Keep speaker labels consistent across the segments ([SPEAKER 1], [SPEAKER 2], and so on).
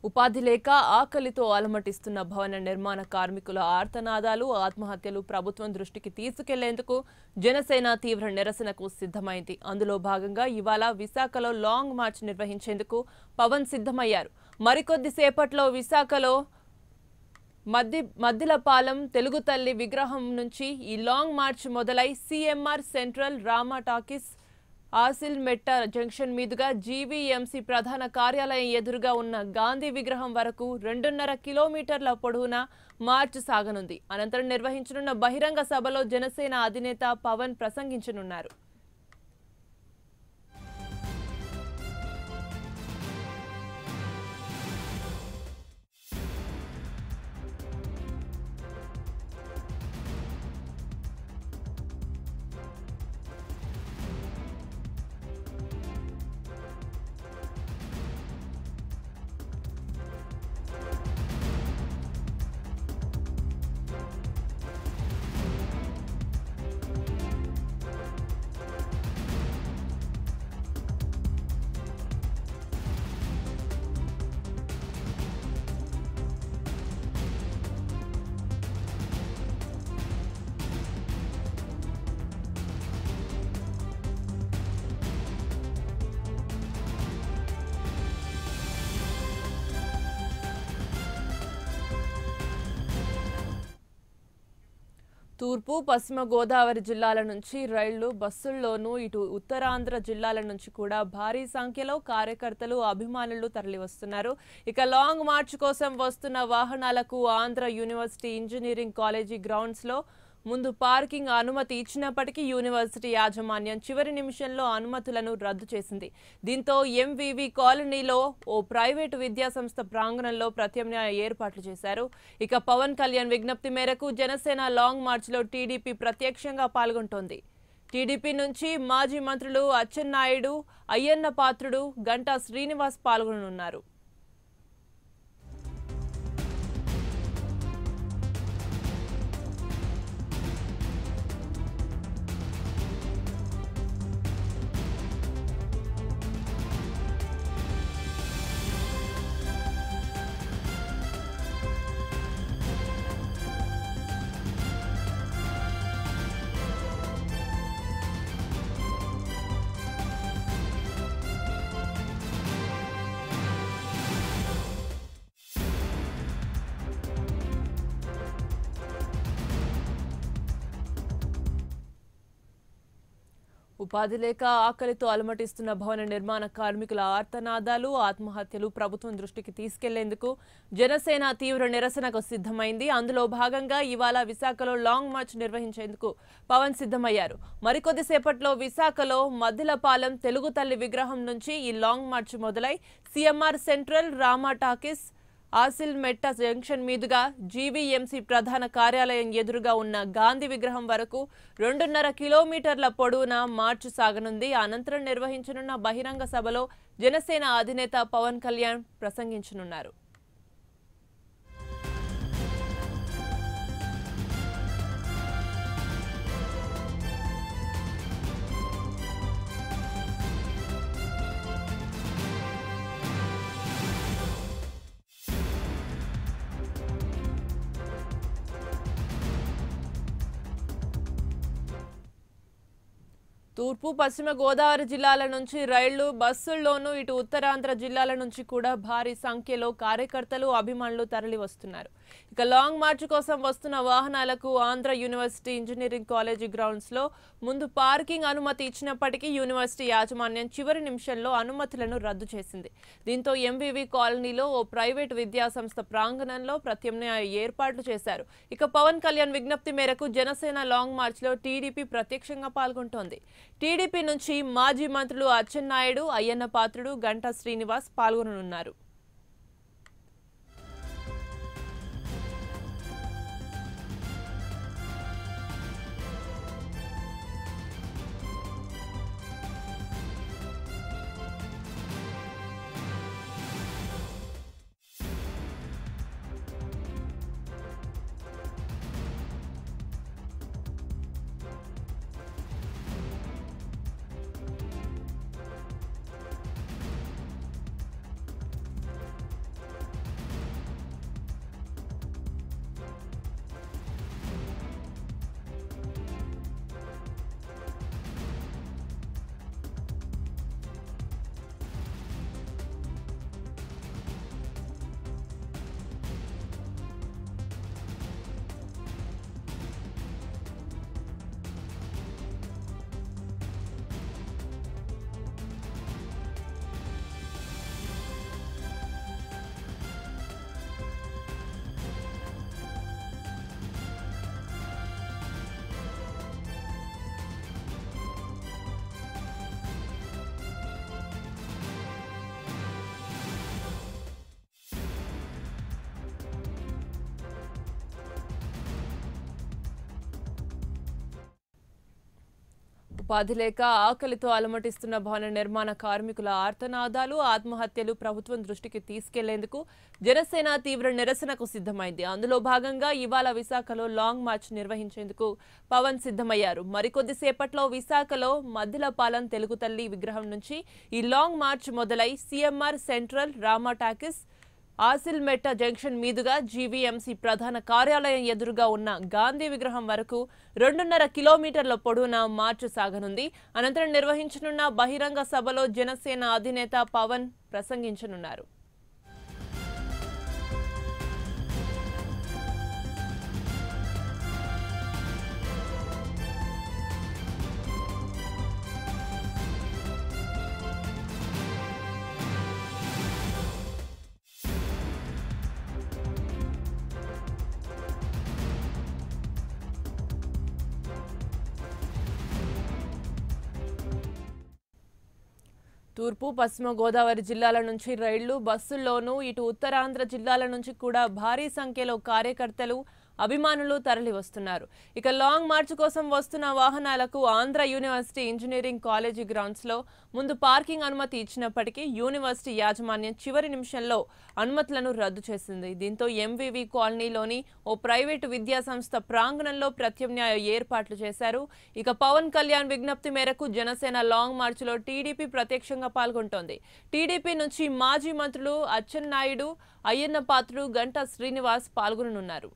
[SPEAKER 1] ఉపాధి లేక ఆకలితో అలమటిస్తున్న భవన నిర్మాణ కార్మికుల ఆర్తనాదాలు ఆత్మహత్యలు ప్రభుత్వం దృష్టికి తీసుకెళ్లేందుకు జనసేన తీవ్ర నిరసనకు సిద్ధమైంది అందులో భాగంగా ఇవాళ విశాఖలో లాంగ్ మార్చ్ నిర్వహించేందుకు పవన్ సిద్ధమయ్యారు మరికొద్ది సేపట్లో విశాఖలో మద్ది మద్దిలపాలెం తెలుగు తల్లి విగ్రహం నుంచి ఈ లాంగ్ మార్చ్ మొదలై CMR Central Rama Talkies Asilmetta junction మీదుగా జీవీఎంసీ ప్రధాన కార్యాలయం ఎదురుగా ఉన్న గాంధీ విగ్రహం వరకు రెండున్నర కిలోమీటర్ల పొడవున మార్చ్ సాగనుంది అనంతరం నిర్వహించనున్న బహిరంగ సభలో జనసేన అధినేత పవన్ ప్రసంగించనున్నారు తూర్పు పశ్చిమ గోదావరి జిల్లాల నుంచి రైళ్లు బస్సుల్లోనూ ఇటు ఉత్తరాంధ్ర జిల్లాల నుంచి కూడా భారీ సంఖ్యలో కార్యకర్తలు అభిమానులు తరలివస్తున్నారు ఇక లాంగ్ మార్చ్ కోసం వస్తున్న వాహనాలకు Andhra University engineering college grounds లో ముందు పార్కింగ్ అనుమతి ఇచ్చినప్పటికీ యూనివర్సిటీ యాజమాన్యం చివరి నిమిషంలో అనుమతులను రద్దు చేసింది దీంతో ఎంవివి కాలనీలో ఓ ప్రైవేటు విద్యాసంస్థ ప్రాంగణంలో ప్రత్యామ్నాయ ఏర్పాట్లు చేశారు ఇక పవన్ కళ్యాణ్ విజ్ఞప్తి మేరకు జనసేన లాంగ్ మార్చ్లో టీడీపీ ప్రత్యక్షంగా పాల్గొంటోంది టీడీపీ నుంచి మాజీ మంత్రులు అచ్చెన్నాయుడు అయ్యన్న పాత్రుడు గంటా శ్రీనివాస్ పాల్గొననున్నారు ఉపాధి లేక ఆకలితో అలమటిస్తున్న భవన నిర్మాణ కార్మికుల ఆర్తనాదాలు ఆత్మహత్యలు ప్రభుత్వం దృష్టికి తీసుకెళ్లేందుకు జనసేన తీవ్ర నిరసనకు సిద్ధమైంది అందులో భాగంగా ఇవాళ విశాఖలో లాంగ్ మార్చ్ నిర్వహించేందుకు పవన్ సిద్ధమయ్యారు మరికొద్ది సేపట్లో విశాఖలో మద్దిలపాలెం తెలుగు తల్లి విగ్రహం నుంచి ఈ లాంగ్ మార్చ్ మొదలై CMR Central Rama Talkies Asilmetta junction మీదుగా జీవీఎంసీ ప్రధాన కార్యాలయం ఎదురుగా ఉన్న గాంధీ విగ్రహం వరకు రెండున్నర కిలోమీటర్ల పొడవున మార్చు సాగనుంది అనంతరం నిర్వహించనున్న బహిరంగ సభలో జనసేన అధినేత పవన్ కళ్యాణ్ ప్రసంగించనున్నారు తూర్పు పశ్చిమ గోదావరి జిల్లాల నుంచి రైళ్లు బస్సుల్లోనూ ఇటు ఉత్తరాంధ్ర జిల్లాల నుంచి కూడా భారీ సంఖ్యలో కార్యకర్తలు అభిమానులు తరలి వస్తున్నారు ఇక లాంగ్ మార్చ్ కోసం వస్తున్న వాహనాలకు Andhra University engineering college grounds లో ముందు పార్కింగ్ అనుమతి ఇచ్చినప్పటికీ యూనివర్సిటీ యాజమాన్యం చివరి నిమిషంలో అనుమతులను రద్దు చేసింది దీంతో ఎంవివి కాలనీలో ఓ ప్రైవేట్ విద్యాసంస్థ ప్రాంగణంలో ప్రత్యామ్నాయ ఏర్పాట్లు చేశారు ఇక పవన్ కళ్యాణ్ విజ్ఞప్తి మేరకు జనసేన లాంగ్ మార్చ్ లో టీడీపీ ప్రత్యక్షంగా పాల్గొంటోంది టీడీపీ నుంచి మాజీ మంత్రులు అచ్చెన్నాయుడు అయ్యన్న పాత్రుడు గంటా శ్రీనివాస్ పాల్గొననున్నారు ఉపాధి లేక ఆకలితో అలమటిస్తున్న భవన నిర్మాణ కార్మికుల ఆర్తనాదాలు ఆత్మహత్యలు ప్రభుత్వం దృష్టికి తీసుకెళ్లేందుకు జనసేన తీవ్ర నిరసనకు సిద్ధమైంది అందులో భాగంగా ఇవాళ విశాఖలో లాంగ్ మార్చ్ నిర్వహించేందుకు పవన్ సిద్ధమయ్యారు మరికొద్దిసేపట్లో విశాఖలో మద్దిలపాలెం తెలుగు తల్లి విగ్రహం నుంచి ఈ లాంగ్ మార్చ్ మొదలై CMR Central Rama Talkies Asilmetta junction మీదుగా జీవీఎంసీ ప్రధాన కార్యాలయం ఎదురుగా ఉన్న గాంధీ విగ్రహం వరకు రెండున్నర కిలోమీటర్ల పొడవున మార్చు సాగనుంది అనంతరం నిర్వహించనున్న బహిరంగ సభలో జనసేన అధినేత పవన్ ప్రసంగించనున్నారు తూర్పు పశ్చిమ గోదావరి జిల్లాల నుంచి రైళ్లు బస్సుల్లోనూ ఇటు ఉత్తరాంధ్ర జిల్లాల నుంచి కూడా భారీ సంఖ్యలో కార్యకర్తలు అభిమానులు తరలి వస్తున్నారు ఇక లాంగ్ మార్చ్ కోసం వస్తున్న వాహనాలకు Andhra University engineering college grounds లో ముందు పార్కింగ్ అనుమతి ఇచ్చినప్పటికీ యూనివర్సిటీ యాజమాన్యం చివరి నిమిషంలో అనుమతులను రద్దు చేసింది దీంతో ఎంవివి కాలనీలోని ఓ ప్రైవేటు విద్యా సంస్థ ప్రాంగణంలో ప్రత్యామ్నాయ ఏర్పాట్లు చేశారు ఇక పవన్ కళ్యాణ్ విజ్ఞప్తి మేరకు జనసేన లాంగ్ మార్చ్లో టీడీపీ ప్రత్యక్షంగా పాల్గొంటోంది టీడీపీ నుంచి మాజీ మంత్రులు అచ్చెన్నాయుడు అయ్యన్న పాత్రుడు గంటా శ్రీనివాస్ పాల్గొననున్నారు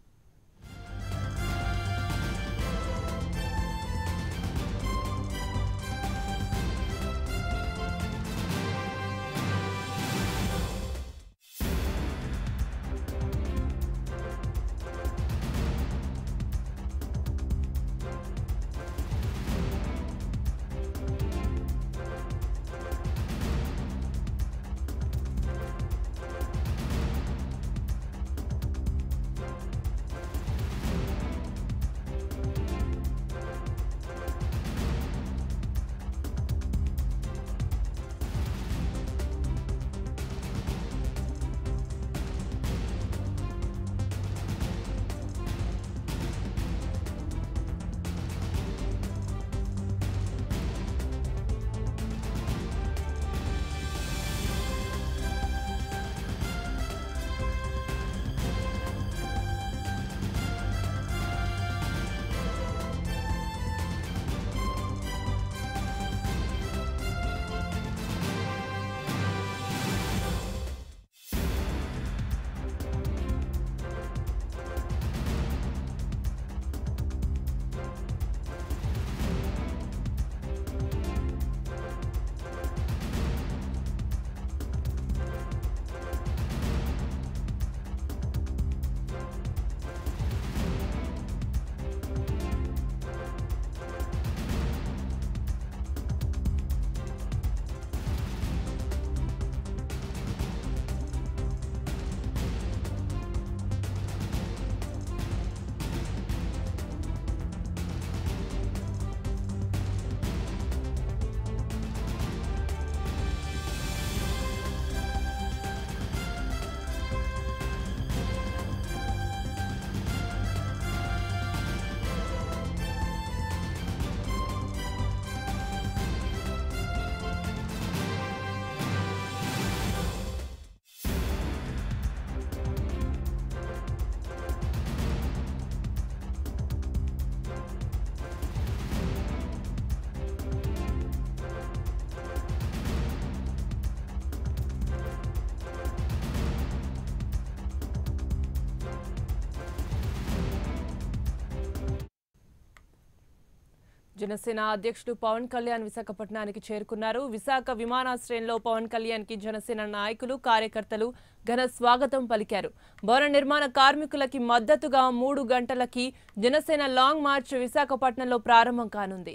[SPEAKER 1] జనసేన అధ్యక్షుడు పవన్ కళ్యాణ్ విశాఖపట్నానికి చేరుకున్నారు విశాఖ విమానాశ్రయంలో పవన్ కళ్యాణ్ కి జనసేన నాయకులు కార్యకర్తలు ఘన స్వాగతం పలికారు భవన నిర్మాణ కార్మికులకి మద్దతుగా మూడు గంటలకి జనసేన లాంగ్ మార్చ్ విశాఖపట్నంలో ప్రారంభం కానుంది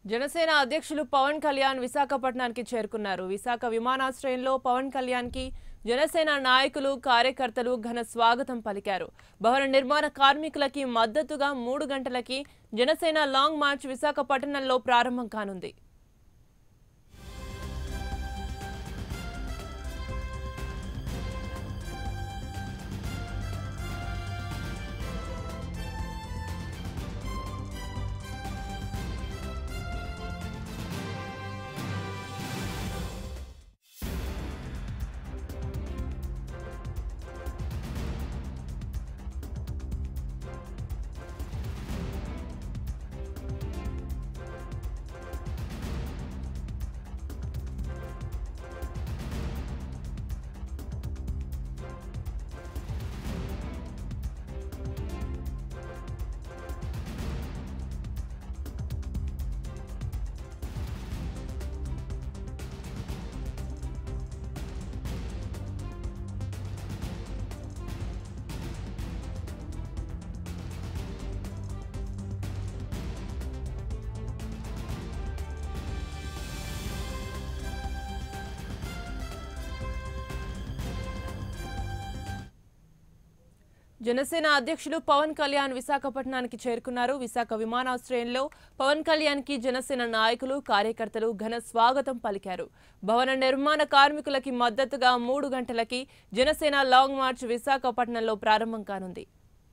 [SPEAKER 1] జనసేన అధ్యక్షులు పవన్ కళ్యాణ్ విశాఖపట్నానికి చేరుకున్నారు విశాఖ విమానాశ్రయంలో పవన్ కళ్యాణ్ కి జనసేన నాయకులు కార్యకర్తలు ఘన స్వాగతం పలికారు భవన నిర్మాణ కార్మికులకి మద్దతుగా మూడు గంటలకి జనసేన లాంగ్ మార్చ్ విశాఖపట్నంలో ప్రారంభం కానుంది జనసేన అధ్యక్షులు పవన్ కళ్యాణ్ విశాఖపట్నానికి చేరుకున్నారు విశాఖ విమానాశ్రయంలో పవన్ కళ్యాణ్ కి జనసేన నాయకులు కార్యకర్తలు ఘన స్వాగతం పలికారు భవన నిర్మాణ కార్మికులకి మద్దతుగా మూడు గంటలకి జనసేన లాంగ్ మార్చ్ విశాఖపట్నంలో ప్రారంభం కానుంది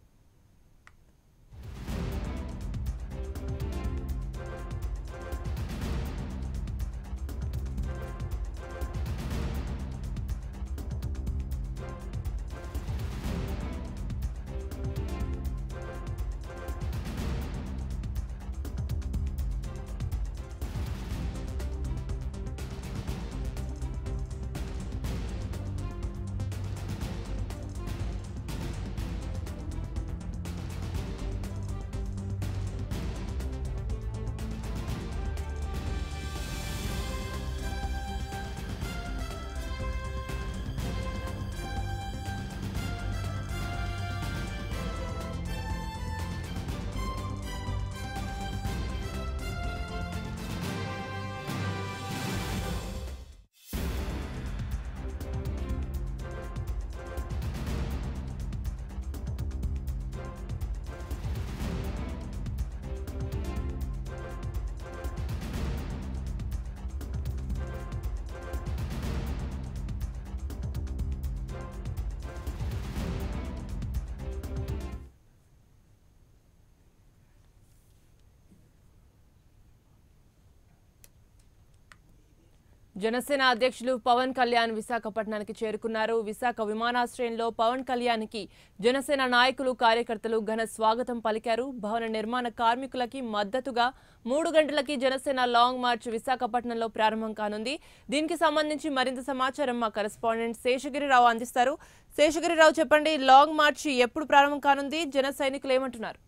[SPEAKER 1] జనసేన అధ్యక్షులు పవన్ కళ్యాణ్ విశాఖపట్నానికి చేరుకున్నారు విశాఖ విమానాశ్రయంలో పవన్ కళ్యాణ్ కి జనసేన నాయకులు కార్యకర్తలు ఘన స్వాగతం పలికారు భవన నిర్మాణ కార్మికులకి మద్దతుగా మూడు గంటలకి జనసేన లాంగ్ మార్చ్ విశాఖపట్నంలో ప్రారంభం కానుంది దీనికి సంబంధించి మరింత సమాచారం మా కరెస్పాండెంట్ శేషగిరిరావు అందిస్తారు శేషగిరిరావు చెప్పండి లాంగ్ మార్చ్ ఎప్పుడు ప్రారంభం కానుంది జన సైనికులు ఏమంటున్నారు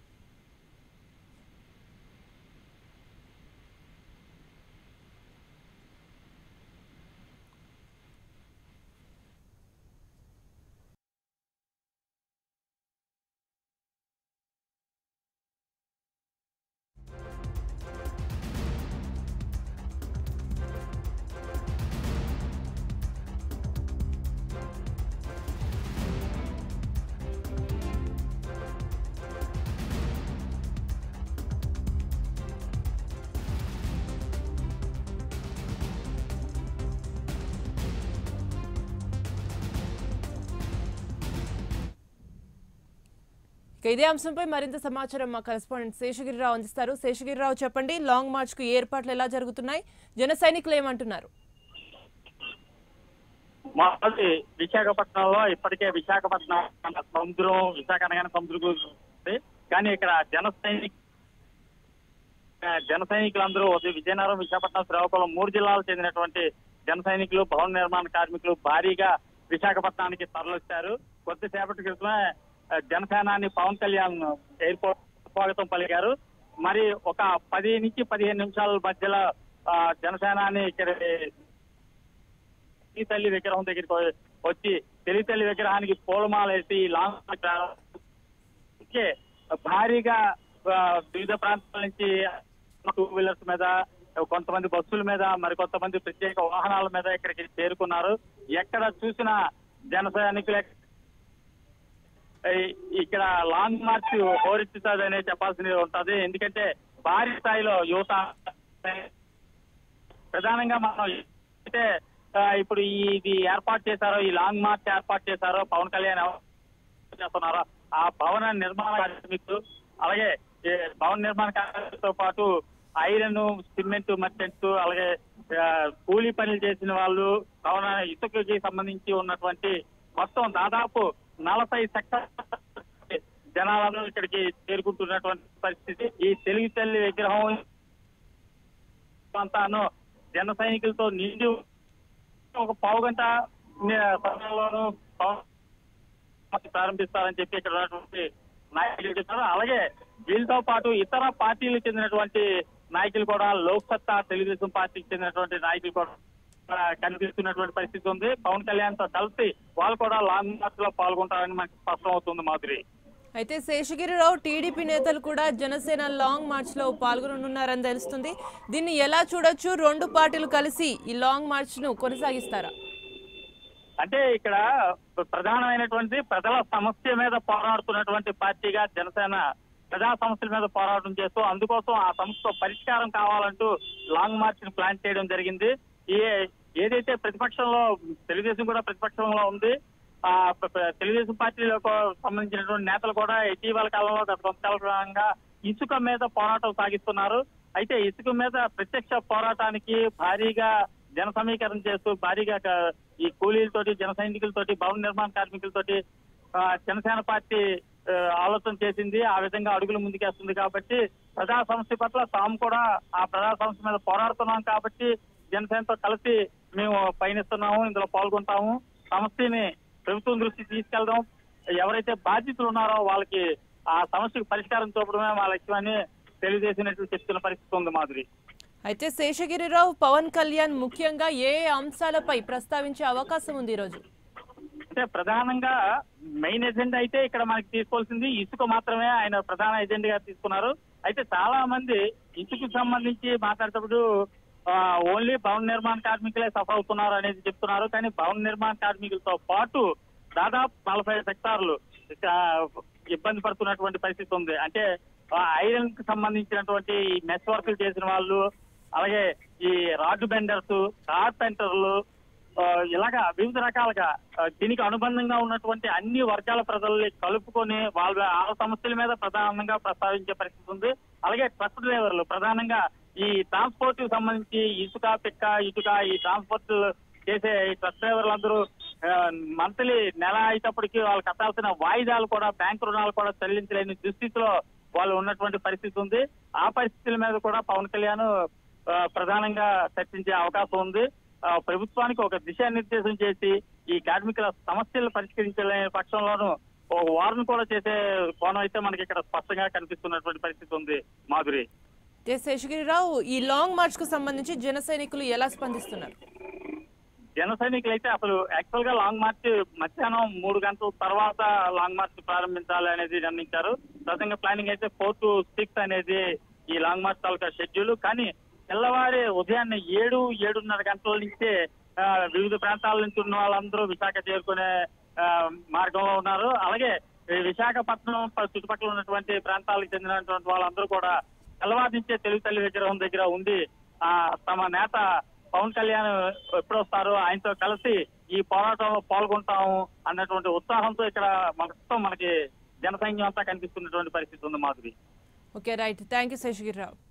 [SPEAKER 1] ఇక ఇదే అంశంపై మరింత సమాచారం మా కరెస్పాండెంట్ శేషగిరిరావు అందిస్తారు శేషగిరిరావు చెప్పండి లాంగ్ మార్చ్ కు ఏర్పాట్లు ఎలా జరుగుతున్నాయి జన సైనికులు ఏమంటున్నారు
[SPEAKER 2] మాది విశాఖపట్నంలో ఇప్పటికే విశాఖపట్నం అన్న సముద్రం విశాఖ అనగానే సముద్రం ఉంది కానీ ఇక్కడ జన సైనిక ఆ, జన సైనికులందరూ ఉదయం విజయనగరం విశాఖపట్నం శ్రీకాకుళం మూడు జిల్లాలకు చెందినటువంటి జన సైనికులు భవన నిర్మాణ కార్మికులు భారీగా విశాఖపట్నానికి తరలిస్తారు కొద్దిసేపటి క్రితమే ఆ, జనసేనాని పవన్ కళ్యాణ్ ఎయిర్పోర్ట్ స్వాగతం పలికారు మరి ఒక పది నుంచి పదిహేను నిమిషాల మధ్యలో ఆ, జనసేనాని ఇక్కడ తెలుగు తల్లి విగ్రహం దగ్గరికి వచ్చి తెలుగు తల్లి విగ్రహానికి పూలమాల వేసి లాంగ్ ఓకే భారీగా ఆ, వివిధ ప్రాంతాల నుంచి టూ వీలర్స్ మీద కొంతమంది బస్సుల మీద మరి కొంతమంది ప్రత్యేక వాహనాల మీద ఇక్కడికి చేరుకున్నారు ఎక్కడ చూసినా జన సైనికులే ఈ- ఇక్కడ లాంగ్ మార్చ్ హోరెత్తుతుందనే చెప్పాల్సింది ఉంటది ఎందుకంటే భారీ స్థాయిలో యువత ప్రధానంగా మనం అయితే ఆ, ఇప్పుడు ఈ ఇది ఏర్పాటు చేశారో ఈ లాంగ్ మార్చ్ ఏర్పాటు చేశారో పవన్ కళ్యాణ్ ఎవరు చేస్తున్నారో ఆ భవన నిర్మాణ కార్మికులు అలాగే ఈ భవన నిర్మాణ కార్మికులతో పాటు ఐరన్ సిమెంట్ మర్చెంట్స్ అలాగే ఆ, కూలీ పనులు చేసిన వాళ్ళు భవన ఇసుకకి సంబంధించి ఉన్నటువంటి మొత్తం దాదాపు నలభై సెక్టర్ జనాలను ఇక్కడికి చేరుకుంటున్నటువంటి పరిస్థితి ఈ తెలుగు తల్లి విగ్రహం అంతాను జన సైనికులతో నిండి ఒక పావు గంట సమయంలోనూ పవన్ ప్రారంభిస్తారని చెప్పి ఇక్కడ ఉన్నటువంటి నాయకులు చెప్పారు అలాగే వీళ్ళతో పాటు ఇతర పార్టీలకు చెందినటువంటి నాయకులు కూడా లోక్ సత్తా తెలుగుదేశం పార్టీకి చెందినటువంటి నాయకులు కూడా ఇక్కడ కనిపిస్తున్నటువంటి పరిస్థితి ఉంది పవన్ కళ్యాణ్ తో కలిసి వాళ్ళు కూడా లాంగ్ మార్చ్ లో పాల్గొంటారని మనకి స్పష్టం అవుతుంది మాధురి
[SPEAKER 1] అయితే శేషగిరిరావు టీడీపీ నేతలు కూడా జనసేన లాంగ్ మార్చ్ లో పాల్గొననున్నారని తెలుస్తుంది దీన్ని ఎలా చూడొచ్చు రెండు పార్టీలు కలిసి ఈ లాంగ్ మార్చ్ ను కొనసాగిస్తారా
[SPEAKER 2] అంటే ఇక్కడ ప్రధానమైనటువంటి ప్రజల సమస్య మీద పోరాడుతున్నటువంటి పార్టీగా జనసేన ప్రజా సమస్యల మీద పోరాటం చేస్తూ అందుకోసం ఆ సమస్య పరిష్కారం కావాలంటూ లాంగ్ మార్చ్ ని ప్లాన్ చేయడం జరిగింది ఈ ఏదైతే ప్రతిపక్షంలో తెలుగుదేశం కూడా ప్రతిపక్షంలో ఉంది ఆ ప- ప- తెలుగుదేశం పార్టీలకు సంబంధించినటువంటి నేతలు కూడా ఇటీవల కాలంలో గత కొంతకాలంగా ఇసుక మీద పోరాటం సాగిస్తున్నారు అయితే ఇసుక మీద ప్రత్యక్ష పోరాటానికి భారీగా జన సమీకరణ చేస్తూ భారీగా క- ఈ కూలీలతోటి జన సైనికులతోటి భవన నిర్మాణ కార్మికులతోటి ఆ, జనసేన పార్టీ ఆ, ఆలోచన చేసింది ఆ విధంగా అడుగులు ముందుకేస్తుంది కాబట్టి ప్రజా సమస్య పట్ల తాము కూడా ఆ ప్రజా సమస్య మీద పోరాడుతున్నాం కాబట్టి జనసేనతో కలిసి మేము పయనిస్తున్నాము ఇందులో పాల్గొంటాము సమస్యని ప్రభుత్వం దృష్టికి తీసుకెళ్దాం ఎవరైతే బాధ్యతలు ఉన్నారో వాళ్ళకి ఆ సమస్యకు పరిష్కారం చూపడమే మా లక్ష్యమని తెలియజేసినట్లు చెప్తున్న పరిస్థితి ఉంది మాధురి
[SPEAKER 1] అయితే శేషగిరిరావు పవన్ కళ్యాణ్ ముఖ్యంగా ఏ ఏ అంశాలపై ప్రస్తావించే అవకాశం ఉంది ఈరోజు
[SPEAKER 2] అంటే ప్రధానంగా మెయిన్ ఎజెండా అయితే ఇక్కడ మనకి తీసుకోవాల్సింది ఇసుక మాత్రమే ఆయన ప్రధాన ఎజెండాగా తీసుకున్నారు అయితే చాలా మంది ఇసుకు సంబంధించి మాట్లాడేటప్పుడు ఆ, ఓన్లీ భవన నిర్మాణ కార్మికులే సఫర్ అవుతున్నారు అనేది చెప్తున్నారు కానీ భవన నిర్మాణ కార్మికులతో పాటు దాదాపు నలభై సెక్టార్లు ఇక ఇబ్బంది పడుతున్నటువంటి పరిస్థితి ఉంది అంటే ఐరన్ కి సంబంధించినటువంటి మెస్ వర్క్లు చేసిన వాళ్ళు అలాగే ఈ రాడ్ బెండర్స్ కార్పెంటర్లు ఆ, ఇలాగా వివిధ రకాలుగా ఆ, దీనికి అనుబంధంగా ఉన్నటువంటి అన్ని వర్గాల ప్రజల్ని కలుపుకొని వాళ్ళ ఆ సమస్యల మీద ప్రధానంగా ప్రస్తావించే పరిస్థితి ఉంది అలాగే ట్రక్ డ్రైవర్లు ప్రధానంగా ఈ ట్రాన్స్పోర్ట్ కి సంబంధించి ఇసుక పిక్క ఇటుక ఈ ట్రాన్స్పోర్ట్ చేసే ఈ ట్రక్ డ్రైవర్లందరూ మంత్లీ నెల అయ్యేటప్పటికి వాళ్ళు కట్టాల్సిన వాయిదాలు కూడా బ్యాంక్ రుణాలు కూడా చెల్లించలేని దుస్థితిలో వాళ్ళు ఉన్నటువంటి పరిస్థితి ఉంది ఆ పరిస్థితుల మీద కూడా పవన్ కళ్యాణ్ ఆ, ప్రధానంగా చర్చించే అవకాశం ఉంది ఆ, ప్రభుత్వానికి ఒక దిశానిర్దేశం చేసి ఈ కార్మికుల సమస్యలు పరిష్కరించలేని పక్షంలోనూ ఒక వారం కూడా చేసే కోణం అయితే మనకి ఇక్కడ స్పష్టంగా కనిపిస్తున్నటువంటి పరిస్థితి ఉంది మాధురి
[SPEAKER 1] అయితే శేషగిరిరావు ఈ లాంగ్ మార్చ్ కు సంబంధించి జన సైనికులు ఎలా స్పందిస్తున్నారు
[SPEAKER 2] జన సైనికులు అయితే అసలు యాక్చువల్ గా లాంగ్ మార్చ్ మధ్యాహ్నం మూడు గంటల తర్వాత లాంగ్ మార్చ్ ప్రారంభించాలి అనేది నిర్ణయించారు ప్రధానంగా ప్లానింగ్ అయితే ఫోర్ టు సిక్స్ అనేది ఈ లాంగ్ మార్చ్ తాలూకా షెడ్యూల్ కానీ తెల్లవారి ఉదయాన్నే ఏడు ఏడున్నర గంటల నుంచే ఆ, వివిధ ప్రాంతాల నుంచి ఉన్న వాళ్ళందరూ విశాఖ చేరుకునే ఆ, మార్గంలో ఉన్నారు అలాగే ఈ విశాఖపట్నం ప- చుట్టుపక్కల ఉన్నటువంటి ప్రాంతాలకు చెందినటువంటి వాళ్ళందరూ కూడా తెల్లవారి నుంచే తెలుగు తల్లి విగ్రహం దగ్గర ఉండి ఆ తమ నేత పవన్ కళ్యాణ్ ఎప్పుడు వస్తారు ఆయనతో కలిసి ఈ పోరాటంలో పాల్గొంటాము అన్నటువంటి ఉత్సాహంతో ఇక్కడ మొత్తం మనకి జనసైన్యం అంతా కనిపిస్తున్నటువంటి పరిస్థితి ఉంది Madhuri
[SPEAKER 1] okay right thank you Seshagiri Rao